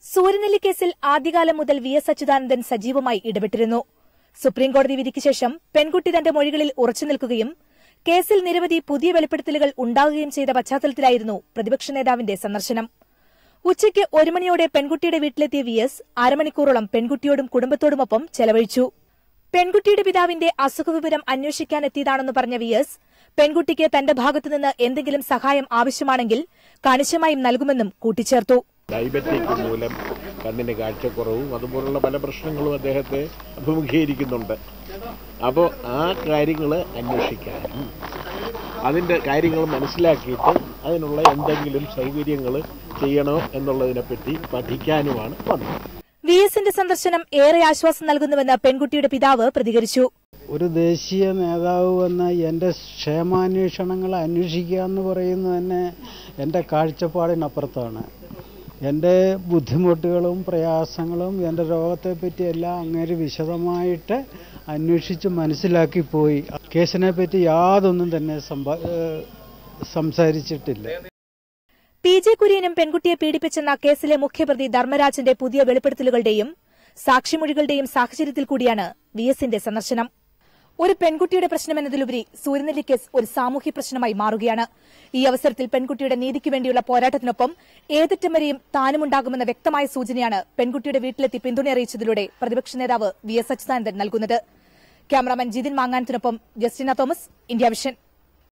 സൂര്യനെല്ലി കേസിൽ ആദ്യകാലം മുതൽ V S Achuthanandan സജീവമായി ഇടപെട്ടിരുന്നു സുപ്രീംകോടതി വിധിക്ക് ശേഷം പെൺകുട്ടി തന്റെ മൊഴികളിൽ ഉറച്ചു നിൽക്കുകയും കേസിൽ നിരവധി പുതിയ വെളിപ്പെടുത്തലുകൾ ഉണ്ടാകുകയും ചെയ്ത പശ്ചാത്തലത്തിലായിരുന്നു പ്രതിപക്ഷ നേതാവിന്റെ സന്ദർശനം ഉച്ചയ്ക്ക് ഒരു മണിയോടെ പെൺകുട്ടിയുടെ വീട്ടിലെത്തിയ വി എസ് അരമണിക്കൂറോളം പെൺകുട്ടിയോടും കുടുംബത്തോടുമൊപ്പം ചെലവഴിച്ചു പെൺകുട്ടിയുടെ പിതാവിന്റെ അസുഖവിവരം അന്വേഷിക്കാനെത്തിയതാണെന്ന് പറഞ്ഞ വി എസ് പെൺകുട്ടിക്ക് തന്റെ ഭാഗത്തുനിന്ന് എന്തെങ്കിലും സഹായം ആവശ്യമാണെങ്കിൽ കണിശമായും നൽകുമെന്നും കൂട്ടിച്ചേർത്തു ഡയബറ്റിക് മൂലം കണ്ണിന് കാഴ്ചക്കുറവും അതുപോലുള്ള പല പ്രശ്നങ്ങളും അദ്ദേഹത്തെ അഭിമുഖീകരിക്കുന്നുണ്ട് അപ്പോൾ ആ കാര്യങ്ങൾ അന്വേഷിക്കാനും അതിൻ്റെ കാര്യങ്ങൾ മനസ്സിലാക്കിയിട്ട് അതിനുള്ള എന്തെങ്കിലും സൗകര്യങ്ങൾ ചെയ്യണോ എന്നുള്ളതിനെപ്പറ്റി പഠിക്കാനുമാണ് വന്നത് വി എസിന്റെ സന്ദർശനം ഏറെ ആശ്വാസം നൽകുന്നുവെന്ന് പെൺകുട്ടിയുടെ പിതാവ് പ്രതികരിച്ചു ഒരു ദേശീയ നേതാവ് വന്ന് എൻ്റെ ക്ഷേമാന്വേഷണങ്ങൾ അന്വേഷിക്കുക എന്ന് പറയുന്നത് തന്നെ എൻ്റെ കാഴ്ചപ്പാടിനപ്പുറത്താണ് എൻ്റെ ബുദ്ധിമുട്ടുകളും പ്രയാസങ്ങളും എൻ്റെ രോഗത്തെപ്പറ്റി എല്ലാം അങ്ങേര് വിശദമായിട്ട് അന്വേഷിച്ച് മനസ്സിലാക്കിപ്പോയി കേസിനെ പറ്റി യാതൊന്നും തന്നെ സംഭ ഏഹ് സംസാരിച്ചിട്ടില്ല പി ജെ കുര്യനും പെൺകുട്ടിയെ പീഡിപ്പിച്ചെന്ന കേസിലെ മുഖ്യപ്രതി ധർമ്മരാജന്റെ പുതിയ വെളിപ്പെടുത്തലുകളുടെയും സാക്ഷിമൊഴികളുടെയും സാഹചര്യത്തിൽ കൂടിയാണ് വി എസിന്റെ സന്ദർശനം ഒരു പെൺകുട്ടിയുടെ പ്രശ്നമെന്നതിലുപരി സൂര്യനെല്ലി കേസ് ഒരു സാമൂഹ്യ പ്രശ്നമായി മാറുകയാണ് ഈ അവസരത്തിൽ പെൺകുട്ടിയുടെ നീതിക്ക് വേണ്ടിയുള്ള പോരാട്ടത്തിനൊപ്പം ഏതറ്റം വരെയും താനുമുണ്ടാകുമെന്ന വ്യക്തമായ സൂചനയാണ് പെൺകുട്ടിയുടെ വീട്ടിലെത്തി പിന്തുണ അറിയിച്ചതിലൂടെ പ്രതിപക്ഷ നേതാവ് വി എസ് അച്യുതാനന്ദൻ നൽകുന്നത് ക്യാമറാമാൻ ജിതിൻ മാങ്ങാനത്തിനൊപ്പം ജസ്റ്റിന തോമസ് ഇന്ത്യ വിഷൻ